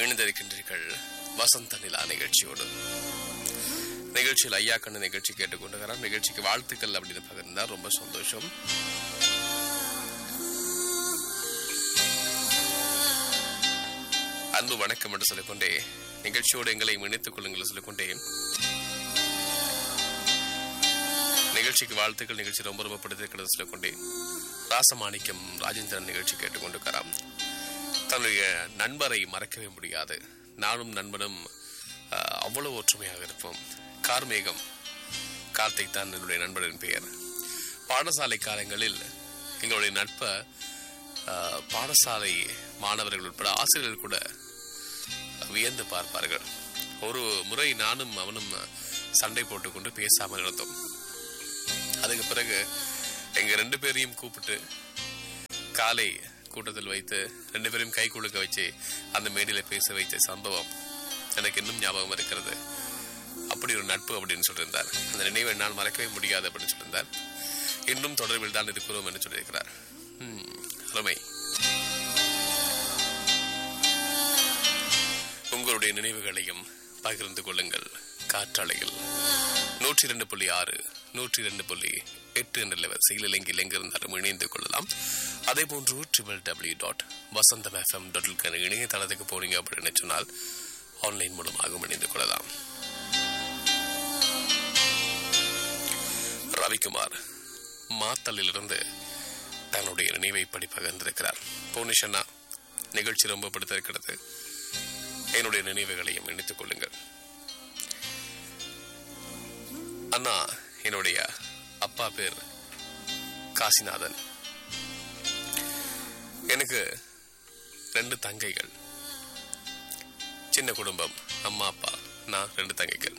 இணைந்திருக்கின்றீர்கள் வசந்த நிலா நிகழ்ச்சியோடு நிகழ்ச்சியில் ஐயா கண்ணு நிகழ்ச்சி கேட்டுக்கொண்டிருக்கிறார் நிகழ்ச்சிக்கு வாழ்த்துக்கள் அப்படின்னு பகிர்ந்தா ரொம்ப சந்தோஷம் அன்பு வணக்கம் என்று சொல்லிக்கொண்டே நிகழ்ச்சியோடு எங்களை இணைத்துக் கொள்ளுங்கள் சொல்லிக்கொண்டே நிகழ்ச்சிக்கு வாழ்த்துக்கள் நிகழ்ச்சி ரொம்ப ரொம்ப பிடித்திருக்கிறது சொல்லிக்கொண்டே ராசமாணிக்கம் ராஜேந்திரன் நிகழ்ச்சி கேட்டுக்கொண்டிருக்கிறார் தன்னுடைய நண்பரை மறக்கவே முடியாது நானும் நண்பனும் அஹ், அவ்வளவு ஒற்றுமையாக இருப்போம் கார்மேகம் கார்த்திக் தான் என்னுடைய நண்பரின் பெயர் பாடசாலை காலங்களில் எங்களுடைய நட்பை அஹ், பாடசாலை மாணவர்கள் உட்பட ஆசிரியர்கள் கூட வியந்து பார்ப்பார்கள் ஒரு முறை நானும் அவனும் சண்டை போட்டுக்கொண்டு பேசாமல் இருந்தோம் அதுக்கு பிறகு எங்க ரெண்டு பேரையும் கூப்பிட்டு காலை கூட்டத்தில் வைத்து ரெண்டு பேரையும் கை குலுக்க வச்சு அந்த மேடையில பேச வைத்த சம்பவம் எனக்கு இன்னும் ஞாபகம் இருக்கிறது அப்படி ஒரு நட்பு அப்படின்னு சொல்லியிருந்தார் அந்த நினைவை என்னால் மறக்கவே முடியாது அப்படின்னு சொல்லியிருந்தார் இன்னும் தொடர்பில் தான் இருக்கிறோம் என்று சொல்லியிருக்கிறார் ம், அருமை உங்களுடைய நினைவுகளையும் பகிர்ந்து கொள்ளுங்கள் காற்றாலையில் நூற்றி இரண்டு புள்ளி ஆறு நூற்றி இரண்டு புள்ளி எட்டு என்ற லெவல் எங்கில் எங்கிருந்தாலும் இணைந்து கொள்ளலாம் அதே போன்று triple W dot Vasantham FM dot இணையதளத்துக்கு போனீங்க அப்படின்னு சொன்னால் ஆன்லைன் மூலமாகவும் இணைந்து கொள்ளலாம் ரவிக்குமார் மாத்தலிலிருந்து தன்னுடைய நினைவை படி பகிர்ந்திருக்கிறார் போனிஷன்னா நிகழ்ச்சி ரொம்ப பிடித்திருக்கிறது என்னுடைய நினைவுகளையும் இணைத்துக் கொள்ளுங்கள் அண்ணா என்னுடைய அப்பா பேர் காசிநாதன் எனக்கு ரெண்டு தங்கைகள் சின்ன குடும்பம் அம்மா அப்பா நான் ரெண்டு தங்கைகள்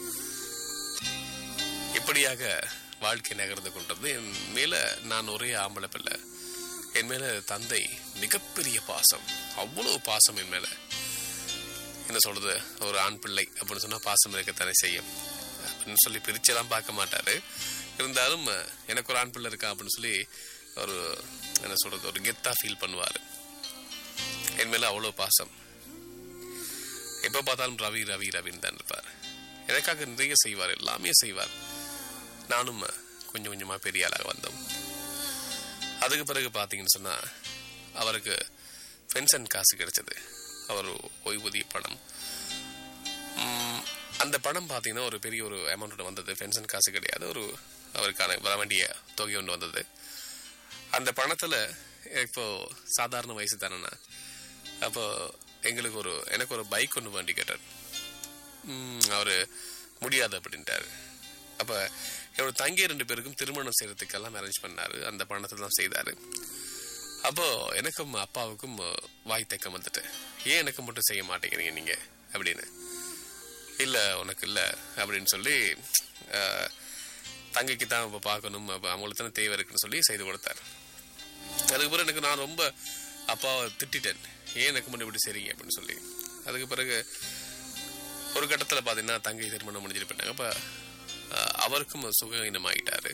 இப்படியாக வாழ்க்கை நகர்ந்து கொண்டது என் மேல நான் ஒரே ஆம்பளை பிள்ளை என் மேல தந்தை மிகப்பெரிய பாசம் அவ்வளவு பாசம் என் மேல என்ன சொல்றது ஒரு ஆண் பிள்ளை அப்படின்னு சொன்னா பாசம் இருக்கத்தானே செய்யும் அப்படின்னு சொல்லி பிரிச்செல்லாம் பார்க்க மாட்டாரு இருந்தாலும் எனக்கு ஒரு ஆண் பிள்ளை இருக்கா அப்படின்னு சொல்லி ஒரு என்ன சொல்றது ஒரு கெத்தா ஃபீல் பண்ணுவாரு என் மேல அவ்வளவு பாசம் எப்ப பார்த்தாலும் ரவி ரவி ரவின்னு தான் இருப்பார் எனக்காக நிறைய செய்வார் எல்லாமே செய்வார் நானும் கொஞ்சம் கொஞ்சமா பெரிய ஆளாக வந்தோம் அதுக்கு பிறகு பார்த்தீங்கன்னு சொன்னா அவருக்கு பென்ஷன் காசு கிடைச்சது அவர் ஓய்வூதிய பணம் உம், அந்த பணம் பார்த்தீங்கன்னா ஒரு பெரிய ஒரு அமௌண்ட் வந்தது பென்ஷன் காசு கிடையாது ஒரு அவருக்கான வர வேண்டிய தொகை ஒன்று வந்தது அந்த பணத்துல இப்போ சாதாரண வயசு தானே அப்போ எங்களுக்கு ஒரு எனக்கு ஒரு பைக் ஒன்று வேண்டி கேட்டார் உம், அவரு முடியாது அப்படின்ட்டாரு அப்ப என்னோட தங்கி ரெண்டு பேருக்கும் திருமணம் செய்யறதுக்கெல்லாம் அரேஞ்ச் பண்ணாரு அந்த பணத்தை தான் செய்தாரு அப்போ எனக்கும் அப்பாவுக்கும் வாய் தைக்கம் வந்துட்டு ஏன் எனக்கு மட்டும் செய்ய மாட்டேங்கிறீங்க நீங்க அப்படின்னு இல்ல உனக்கு இல்ல அப்படின்னு சொல்லி அஹ், தங்கைக்கு தான் இப்போ பார்க்கணும் அப்ப அவங்களுக்கு தானே தேவை இருக்குன்னு சொல்லி செய்து கொடுத்தாரு அதுக்கு பிறகு எனக்கு நான் ரொம்ப அப்பாவை திட்டிட்டேன் ஏன் எனக்கு மட்டும் இப்படி செய்றீங்க அப்படின்னு சொல்லி அதுக்கு பிறகு ஒரு கட்டத்தில் பார்த்தீங்கன்னா தங்கை திருமணம் முடிஞ்சிட்டு போயிட்டாங்க அப்போ அவருக்கும் சுகவீனம் ஆகிட்டாரு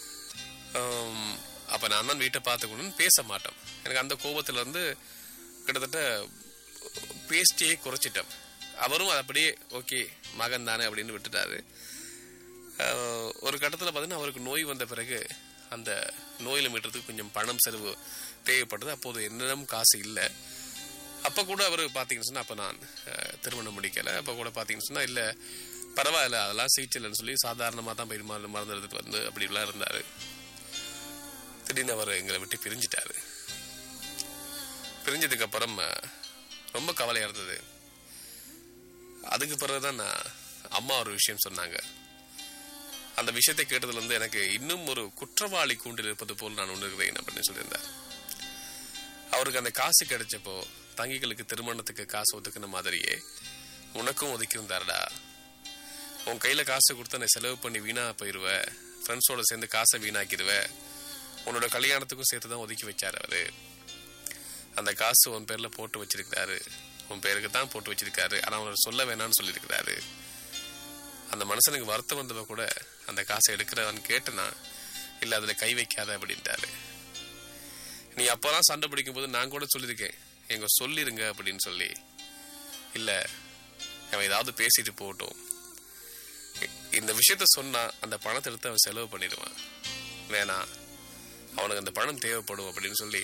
அப்போ நான் தான் வீட்டை பார்த்துக்கணும்னு பேச மாட்டோம் எனக்கு அந்த கோபத்துல இருந்து கிட்டத்தட்ட பேஸ்டியே குறைச்சிட்டோம் அவரும் அது அப்படியே ஓகே மகன் தானே அப்படின்னு விட்டுட்டாரு ஆஹ், ஒரு கட்டத்தில் பார்த்தீங்கன்னா அவருக்கு நோய் வந்த பிறகு அந்த நோயில் மீட்டுறதுக்கு கொஞ்சம் பணம் செலவு தேவைப்பட்டது அப்போது என்னிடம் காசு இல்லை அப்போ கூட அவர் பார்த்தீங்கன்னு சொன்னா அப்போ நான் அஹ், திருமணம் முடிக்கலை அப்போ கூட பார்த்தீங்கன்னு சொன்னா இல்லை பரவாயில்ல அதெல்லாம் சிகிச்சை இல்லைன்னு சொல்லி சாதாரணமாக தான் போய் மருந்து மருந்து எடுத்துட்டு வந்து அப்படிலாம் இருந்தார் திடீர்னு அவர் எங்களை விட்டு பிரிஞ்சிட்டாரு பிரிஞ்சதுக்கு அப்புறம் அஹ், ரொம்ப கவலையாக இருந்தது அதுக்கு பிறகுதான் நான் அம்மா ஒரு விஷயம் சொன்னாங்க அந்த விஷயத்தை கேட்டதுல இருந்து எனக்கு இன்னும் ஒரு குற்றவாளி கூண்டில் இருப்பது போல் நான் உணர்கிறேன் அப்படின்னு சொல்லியிருந்தார் அவருக்கு அந்த காசு கிடைச்சப்போ தங்கிகளுக்கு திருமணத்துக்கு காசு ஒதுக்கின மாதிரியே உனக்கும் ஒதுக்கியிருந்தாருடா உன் கையில காசு கொடுத்து நீ செலவு பண்ணி வீணா போயிருவ ஃப்ரெண்ட்ஸோட சேர்ந்து காசை வீணாக்கிடுவ உன்னோட கல்யாணத்துக்கும் சேர்த்து தான் ஒதுக்கி வச்சாரு அவரு அந்த காசு உன் பேர்ல போட்டு வச்சிருக்கிறாரு உன் பேருக்கு தான் போட்டு வச்சிருக்காரு ஆனா அவர் சொல்ல வேணாம்னு சொல்லியிருக்கிறாரு அந்த மனுஷனுக்கு வருத்தம் வந்தவ கூட அந்த காசை எடுக்கிறவன் கேட்டனா இல்ல அதுல கை வைக்காத அப்படின்ட்டாரு நீ அப்போலாம் சண்டை பிடிக்கும் போது நான் கூட சொல்லியிருக்கேன் எங்க சொல்லிருங்க அப்படின்னு சொல்லி இல்லை அவன் ஏதாவது பேசிட்டு போகட்டும் இ- இந்த விஷயத்த சொன்னா அந்த பணத்தை எடுத்து அவன் செலவு பண்ணிடுவான் வேணாம் அவனுக்கு அந்த பணம் தேவைப்படும் அப்படின்னு சொல்லி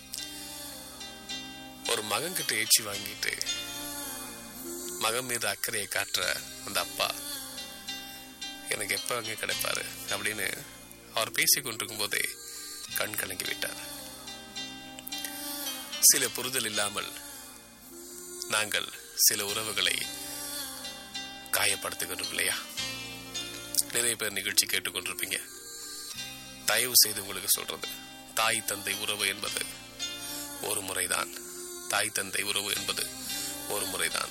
ஒரு மகன் கிட்ட ஏச்சி வாங்கிட்டு மகன் மீது அக்கறையை காட்டுற அந்த அப்பா எனக்கு எப்ப அங்க கிடைப்பாரு அப்படின்னு அவர் பேசிக் கொண்டிருக்கும் போதே கண் கலங்கி விட்டார் சில புரிதல் இல்லாமல் நாங்கள் சில உறவுகளை காயப்படுத்துகிறோம் இல்லையா நிறைய பேர் நிகழ்ச்சி கேட்டுக்கொண்டிருப்பீங்க தயவு செய்து உங்களுக்கு சொல்றது தாய் தந்தை உறவு என்பது ஒரு முறைதான் தாய் தந்தை உறவு என்பது ஒரு முறைதான்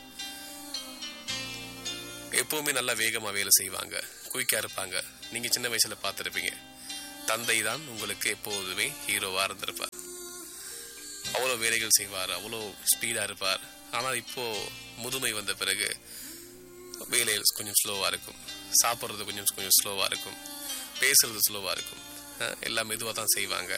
எப்பவுமே நல்லா வேகமா வேலை செய்வாங்க குயிக்கா இருப்பாங்க நீங்க சின்ன வயசுல பார்த்திருப்பீங்க தந்தை தான் உங்களுக்கு எப்போதுமே ஹீரோவா இருந்திருப்பார் அவ்வளோ வேலைகள் செய்வார் அவ்வளோ ஸ்பீடா இருப்பார் ஆனால் இப்போ முதுமை வந்த பிறகு வேலைகள் கொஞ்சம் ஸ்லோவா இருக்கும் சாப்பிட்றது கொஞ்சம் கொஞ்சம் ஸ்லோவா இருக்கும் பேசுறது ஸ்லோவா இருக்கும் அஹ், எல்லாம் மெதுவாக தான் செய்வாங்க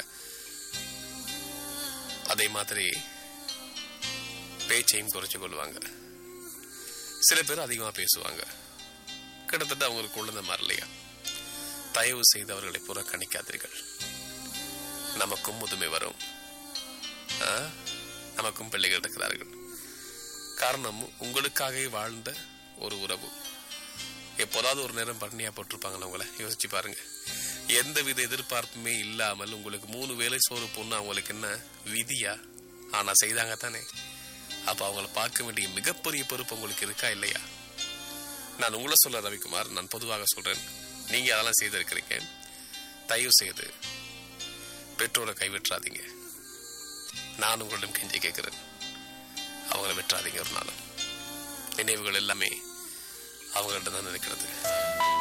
அதே மாதிரி பேச்சையும் குறைச்சு கொள்வாங்க சில பேர் அதிகமாக பேசுவாங்க கிட்டத்தட்ட அவங்களுக்கு குழந்தை மாதிரி இல்லையா தயவு செய்து அவர்களை புறக்கணிக்காதீர்கள் நமக்கும் முதுமை வரும் ஆ? நமக்கும் பிள்ளைகள் இருக்கிறார்கள் காரணம் உங்களுக்காகவே வாழ்ந்த ஒரு உறவு எப்போதாவது ஒரு நேரம் பட்னியா போட்டிருப்பாங்களா உங்களை யோசிச்சு பாருங்க எந்தவித எதிர்பார்ப்புமே இல்லாமல் உங்களுக்கு மூணு வேளை சோறு பொண்ணு அவங்களுக்கு என்ன விதியா ஆனா செய்தாங்க தானே அப்ப அவங்கள பார்க்க வேண்டிய மிகப்பெரிய பொறுப்பு உங்களுக்கு இருக்கா இல்லையா நான் உங்களை சொல்ல ரவிக்குமார் நான் பொதுவாக சொல்றேன் நீங்க அதெல்லாம் செய்திருக்கிறீங்க தயவு செய்து பெற்றோரை கைவிட்டுறாதீங்க நான் உங்களிடம் கெஞ்சி கேட்கிறேன் அவங்கள விட்டுறாதீங்க ஒரு நாளும் நினைவுகள் எல்லாமே அவங்கள்ட்ட தான் இருக்கிறது